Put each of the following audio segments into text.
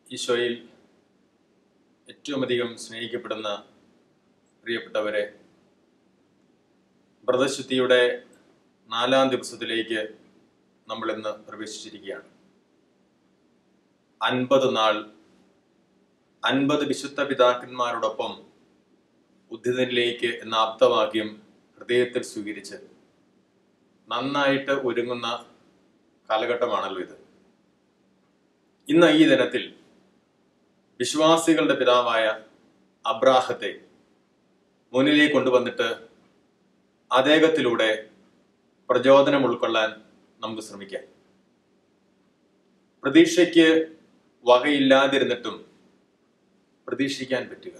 ഈശോയിൽ ഏറ്റവും അധികം സ്നേഹിക്കപ്പെടുന്ന പ്രിയപ്പെട്ടവരെ വ്രതശുദ്ധിയുടെ നാലാം ദിവസത്തിലേക്ക് നമ്മൾ ഇന്ന് പ്രവേശിച്ചിരിക്കുകയാണ് അൻപത് നാൾ അൻപത് വിശുദ്ധ പിതാക്കന്മാരോടൊപ്പം ഉദ്ധിതനിലേക്ക് എന്ന ആപ്തവാക്യം ഹൃദയത്തിൽ സ്വീകരിച്ച് നന്നായിട്ട് ഒരുങ്ങുന്ന കാലഘട്ടമാണല്ലോ ഇത് ഇന്ന് ഈ ദിനത്തിൽ വിശ്വാസികളുടെ പിതാവായ അബ്രാഹത്തെ മുന്നിലേക്ക് കൊണ്ടുവന്നിട്ട് അദ്ദേഹത്തിലൂടെ പ്രചോദനം ഉൾക്കൊള്ളാൻ നമുക്ക് ശ്രമിക്കാം പ്രതീക്ഷയ്ക്ക് വകയില്ലാതിരുന്നിട്ടും പ്രതീക്ഷിക്കാൻ പറ്റുക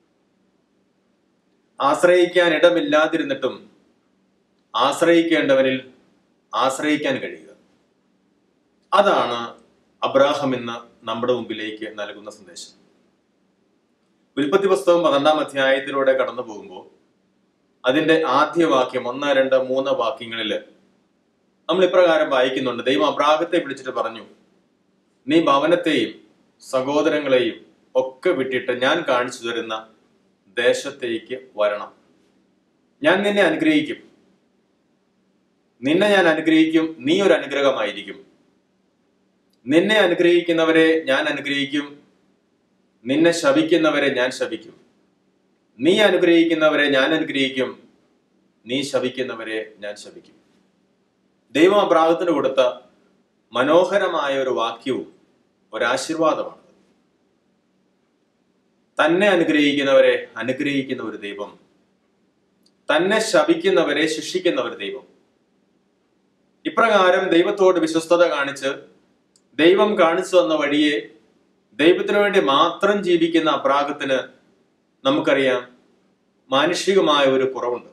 ആശ്രയിക്കാൻ ഇടമില്ലാതിരുന്നിട്ടും ആശ്രയിക്കേണ്ടവരിൽ ആശ്രയിക്കാൻ കഴിയുക അതാണ് അബ്രാഹം ഇന്ന് നമ്മുടെ മുമ്പിലേക്ക് നൽകുന്ന സന്ദേശം ഉൽപ്പത്തി പുസ്തകം പന്ത്രണ്ടാം അധ്യായത്തിലൂടെ കടന്നു പോകുമ്പോൾ അതിന്റെ ആദ്യ വാക്യം ഒന്ന് രണ്ട് മൂന്ന് വാക്യങ്ങളിൽ നമ്മൾ ഇപ്രകാരം വായിക്കുന്നുണ്ട് ദൈവം അബ്രാഹത്തെ വിളിച്ചിട്ട് പറഞ്ഞു നീ ഭവനത്തെയും സഹോദരങ്ങളെയും ഒക്കെ വിട്ടിട്ട് ഞാൻ കാണിച്ചു തരുന്ന ദേശത്തേക്ക് വരണം ഞാൻ നിന്നെ അനുഗ്രഹിക്കും നിന്നെ ഞാൻ അനുഗ്രഹിക്കും നീ ഒരു അനുഗ്രഹമായിരിക്കും നിന്നെ അനുഗ്രഹിക്കുന്നവരെ ഞാൻ അനുഗ്രഹിക്കും നിന്നെ ശപിക്കുന്നവരെ ഞാൻ ശപിക്കും നീ അനുഗ്രഹിക്കുന്നവരെ ഞാൻ അനുഗ്രഹിക്കും നീ ശപിക്കുന്നവരെ ഞാൻ ശപിക്കും ദൈവം അബ്രാഹത്തിന് കൊടുത്ത മനോഹരമായ ഒരു വാക്യവും ഒരാശീർവാദമാണ് തന്നെ അനുഗ്രഹിക്കുന്നവരെ അനുഗ്രഹിക്കുന്ന ഒരു ദൈവം തന്നെ ശപിക്കുന്നവരെ ശിക്ഷിക്കുന്ന ഒരു ദൈവം ഇപ്രകാരം ദൈവത്തോട് വിശ്വസ്തത കാണിച്ച് ദൈവം കാണിച്ചു തന്ന വഴിയെ ദൈവത്തിനു വേണ്ടി മാത്രം ജീവിക്കുന്ന അപ്രാഗത്തിന് നമുക്കറിയാം മാനുഷികമായ ഒരു കുറവുണ്ട്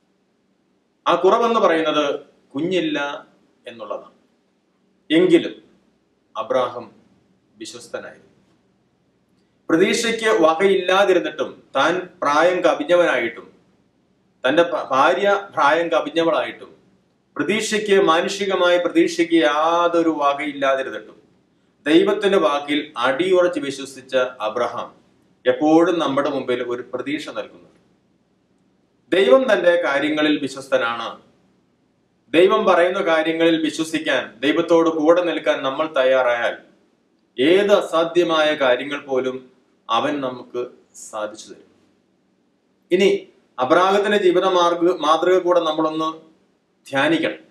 ആ കുറവെന്ന് പറയുന്നത് കുഞ്ഞില്ല എന്നുള്ളതാണ് എങ്കിലും അബ്രാഹം വിശ്വസ്തനായിരുന്നു പ്രതീക്ഷയ്ക്ക് വകയില്ലാതിരുന്നിട്ടും താൻ പ്രായം കവിഞ്ഞവനായിട്ടും തന്റെ ഭാര്യ പ്രായം കവിഞ്ഞവളായിട്ടും പ്രതീക്ഷയ്ക്ക് മാനുഷികമായ പ്രതീക്ഷയ്ക്ക് യാതൊരു വകയില്ലാതിരുന്നിട്ടും ദൈവത്തിന്റെ വാക്കിൽ അടിയുറച്ച് വിശ്വസിച്ച അബ്രഹാം എപ്പോഴും നമ്മുടെ മുമ്പിൽ ഒരു പ്രതീക്ഷ നൽകുന്നുണ്ട് ദൈവം തന്റെ കാര്യങ്ങളിൽ വിശ്വസ്തനാണ് ദൈവം പറയുന്ന കാര്യങ്ങളിൽ വിശ്വസിക്കാൻ ദൈവത്തോട് കൂടെ നിൽക്കാൻ നമ്മൾ തയ്യാറായാൽ ഏത് അസാധ്യമായ കാര്യങ്ങൾ പോലും അവൻ നമുക്ക് സാധിച്ചു തരും ഇനി അബ്രാഹത്തിന്റെ ജീവിത മാർഗ മാതൃക കൂടെ നമ്മളൊന്ന് ധ്യാനിക്കണം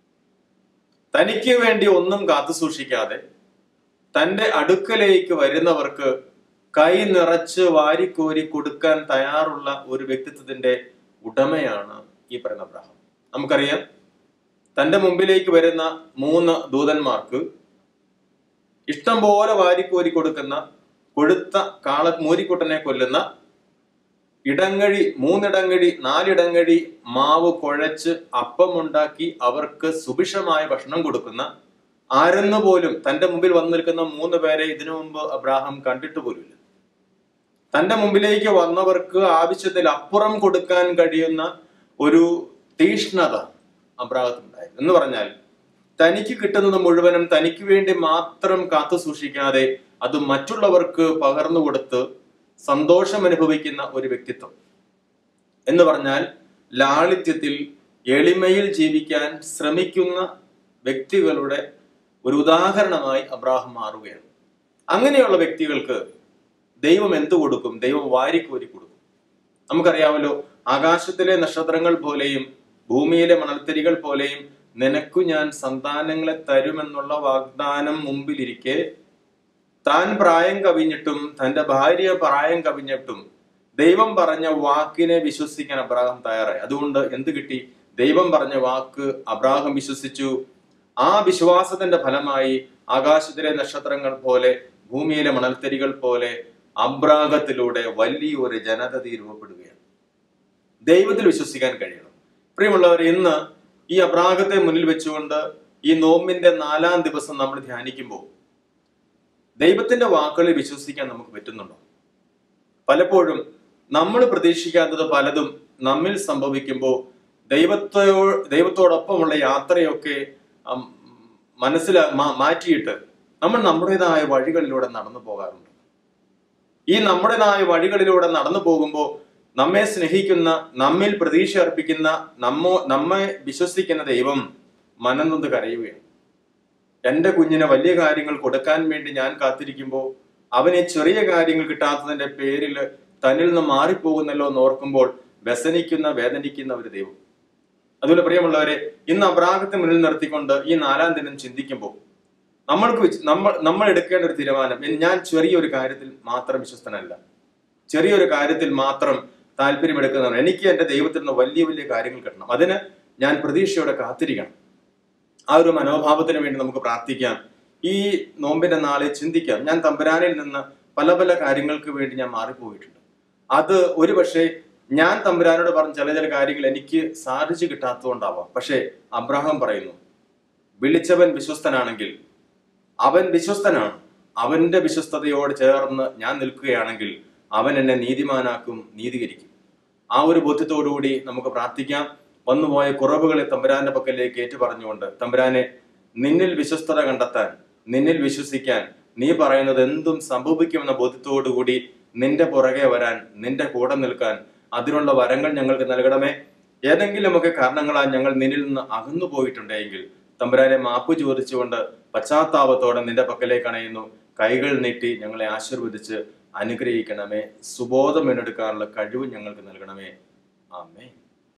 തനിക്ക് വേണ്ടി ഒന്നും കാത്തു സൂക്ഷിക്കാതെ തന്റെ അടുക്കലേക്ക് വരുന്നവർക്ക് കൈ നിറച്ച് വാരിക്കോരി കൊടുക്കാൻ തയ്യാറുള്ള ഒരു വ്യക്തിത്വത്തിന്റെ ഉടമയാണ് ഈ പറയുന്ന അബ്രാഹം നമുക്കറിയാം തന്റെ മുമ്പിലേക്ക് വരുന്ന മൂന്ന് ദൂതന്മാർക്ക് ഇഷ്ടം പോലെ വാരിക്കോരി കൊടുക്കുന്ന കൊഴുത്ത കാള മൂരിക്കുട്ടനെ കൊല്ലുന്ന ഇടങ്ങഴി മൂന്നിടങ്ങഴി നാലിടങ്ങഴി മാവ് കുഴച്ച് അപ്പമുണ്ടാക്കി അവർക്ക് സുഭിക്ഷമായ ഭക്ഷണം കൊടുക്കുന്ന ആരെന്ന് പോലും തന്റെ മുമ്പിൽ വന്നു നിൽക്കുന്ന മൂന്ന് പേരെ ഇതിനു മുമ്പ് അബ്രാഹാം കണ്ടിട്ട് പോലുമില്ല തന്റെ മുമ്പിലേക്ക് വന്നവർക്ക് ആവശ്യത്തിൽ അപ്പുറം കൊടുക്കാൻ കഴിയുന്ന ഒരു തീഷ്ണത അബ്രാഹത്തിനുണ്ടായിരുന്നു എന്ന് പറഞ്ഞാൽ തനിക്ക് കിട്ടുന്നത് മുഴുവനും തനിക്ക് വേണ്ടി മാത്രം കാത്തു സൂക്ഷിക്കാതെ അത് മറ്റുള്ളവർക്ക് പകർന്നു കൊടുത്ത് സന്തോഷം അനുഭവിക്കുന്ന ഒരു വ്യക്തിത്വം എന്ന് പറഞ്ഞാൽ ലാളിത്യത്തിൽ എളിമയിൽ ജീവിക്കാൻ ശ്രമിക്കുന്ന വ്യക്തികളുടെ ഒരു ഉദാഹരണമായി അബ്രാഹം മാറുകയാണ് അങ്ങനെയുള്ള വ്യക്തികൾക്ക് ദൈവം എന്തു കൊടുക്കും ദൈവം വാരിക്കോരി കൊടുക്കും നമുക്കറിയാമല്ലോ ആകാശത്തിലെ നക്ഷത്രങ്ങൾ പോലെയും ഭൂമിയിലെ മണൽത്തരികൾ പോലെയും നിനക്കു ഞാൻ സന്താനങ്ങളെ തരുമെന്നുള്ള വാഗ്ദാനം മുമ്പിലിരിക്കെ താൻ പ്രായം കവിഞ്ഞിട്ടും തന്റെ ഭാര്യ പ്രായം കവിഞ്ഞിട്ടും ദൈവം പറഞ്ഞ വാക്കിനെ വിശ്വസിക്കാൻ അബ്രാഹം തയ്യാറായി അതുകൊണ്ട് എന്ത് കിട്ടി ദൈവം പറഞ്ഞ വാക്ക് അബ്രാഹം വിശ്വസിച്ചു ആ വിശ്വാസത്തിന്റെ ഫലമായി ആകാശത്തിലെ നക്ഷത്രങ്ങൾ പോലെ ഭൂമിയിലെ മണൽത്തരികൾ പോലെ അബ്രാഹത്തിലൂടെ വലിയൊരു ജനത രൂപപ്പെടുകയാണ് ദൈവത്തിൽ വിശ്വസിക്കാൻ കഴിയണം പ്രിയമുള്ളവർ ഇന്ന് ഈ അബ്രാഹത്തെ മുന്നിൽ വെച്ചുകൊണ്ട് ഈ നോമ്പിന്റെ നാലാം ദിവസം നമ്മൾ ധ്യാനിക്കുമ്പോൾ ദൈവത്തിന്റെ വാക്കുകളിൽ വിശ്വസിക്കാൻ നമുക്ക് പറ്റുന്നുണ്ടോ പലപ്പോഴും നമ്മൾ പ്രതീക്ഷിക്കാത്തത് പലതും നമ്മിൽ സംഭവിക്കുമ്പോൾ ദൈവത്തോ ദൈവത്തോടൊപ്പമുള്ള യാത്രയൊക്കെ മനസ്സിലാ മാറ്റിയിട്ട് നമ്മൾ നമ്മുടേതായ വഴികളിലൂടെ നടന്നു പോകാറുണ്ട് ഈ നമ്മുടേതായ വഴികളിലൂടെ നടന്നു പോകുമ്പോൾ നമ്മെ സ്നേഹിക്കുന്ന നമ്മിൽ പ്രതീക്ഷ അർപ്പിക്കുന്ന നമ്മോ നമ്മെ വിശ്വസിക്കുന്ന ദൈവം മനംനൊന്ന് കരയുകയാണ് എന്റെ കുഞ്ഞിന് വലിയ കാര്യങ്ങൾ കൊടുക്കാൻ വേണ്ടി ഞാൻ കാത്തിരിക്കുമ്പോൾ അവനെ ചെറിയ കാര്യങ്ങൾ കിട്ടാത്തതിന്റെ പേരിൽ തന്നിൽ നിന്ന് മാറിപ്പോകുന്നല്ലോ എന്ന് ഓർക്കുമ്പോൾ വ്യസനിക്കുന്ന വേദനിക്കുന്ന ഒരു ദൈവം അതുപോലെ പ്രിയമുള്ളവരെ ഇന്ന് അബ്രാഹത്തെ മുന്നിൽ നിർത്തിക്കൊണ്ട് ഈ നാലാം ദിനം ചിന്തിക്കുമ്പോൾ നമ്മൾക്ക് വിച്- നമ്മൾ നമ്മൾ എടുക്കേണ്ട ഒരു തീരുമാനം ഇനി ഞാൻ ചെറിയൊരു കാര്യത്തിൽ മാത്രം വിശ്വസ്തനല്ല ചെറിയൊരു കാര്യത്തിൽ മാത്രം താല്പര്യമെടുക്കുന്നതാണ് എനിക്ക് എന്റെ ദൈവത്തിൽ നിന്ന് വലിയ വലിയ കാര്യങ്ങൾ കിട്ടണം അതിന് ഞാൻ പ്രതീക്ഷയോടെ കാത്തിരിക്കണം ആ ഒരു മനോഭാവത്തിന് വേണ്ടി നമുക്ക് പ്രാർത്ഥിക്കാം ഈ നോമ്പിന്റെ നാളെ ചിന്തിക്കാം ഞാൻ തമ്പുരാനിൽ നിന്ന് പല പല കാര്യങ്ങൾക്ക് വേണ്ടി ഞാൻ മാറിപ്പോയിട്ടുണ്ട് അത് ഒരു പക്ഷേ ഞാൻ തമ്പുരാനോട് പറഞ്ഞ ചില ചില കാര്യങ്ങൾ എനിക്ക് സാധിച്ചു കിട്ടാത്തതുകൊണ്ടാവാം പക്ഷേ അബ്രഹാം പറയുന്നു വിളിച്ചവൻ വിശ്വസ്തനാണെങ്കിൽ അവൻ വിശ്വസ്തനാണ് അവന്റെ വിശ്വസ്തതയോട് ചേർന്ന് ഞാൻ നിൽക്കുകയാണെങ്കിൽ അവൻ എന്നെ നീതിമാനാക്കും നീതീകരിക്കും ആ ഒരു ബോധ്യത്തോടുകൂടി നമുക്ക് പ്രാർത്ഥിക്കാം വന്നുപോയ കുറവുകളെ തമ്പുരാന്റെ പക്കലേക്ക് ഏറ്റു പറഞ്ഞുകൊണ്ട് തമ്പുരാനെ നിന്നിൽ വിശ്വസ്തത കണ്ടെത്താൻ നിന്നിൽ വിശ്വസിക്കാൻ നീ പറയുന്നത് എന്തും സംഭവിക്കുമെന്ന ബോധ്യത്തോടുകൂടി നിന്റെ പുറകെ വരാൻ നിന്റെ കൂടെ നിൽക്കാൻ അതിനുള്ള വരങ്ങൾ ഞങ്ങൾക്ക് നൽകണമേ ഏതെങ്കിലുമൊക്കെ കാരണങ്ങളാൽ ഞങ്ങൾ നിന്നിൽ നിന്ന് അകന്നു പോയിട്ടുണ്ടെങ്കിൽ തമ്പുരാനെ മാപ്പ് ചോദിച്ചുകൊണ്ട് പശ്ചാത്താപത്തോടെ നിന്റെ പക്കലേക്ക് അണയുന്നു കൈകൾ നീട്ടി ഞങ്ങളെ ആശീർവദിച്ച് അനുഗ്രഹിക്കണമേ സുബോധം വീണ്ടെടുക്കാനുള്ള കഴിവ് ഞങ്ങൾക്ക് നൽകണമേ ആമേ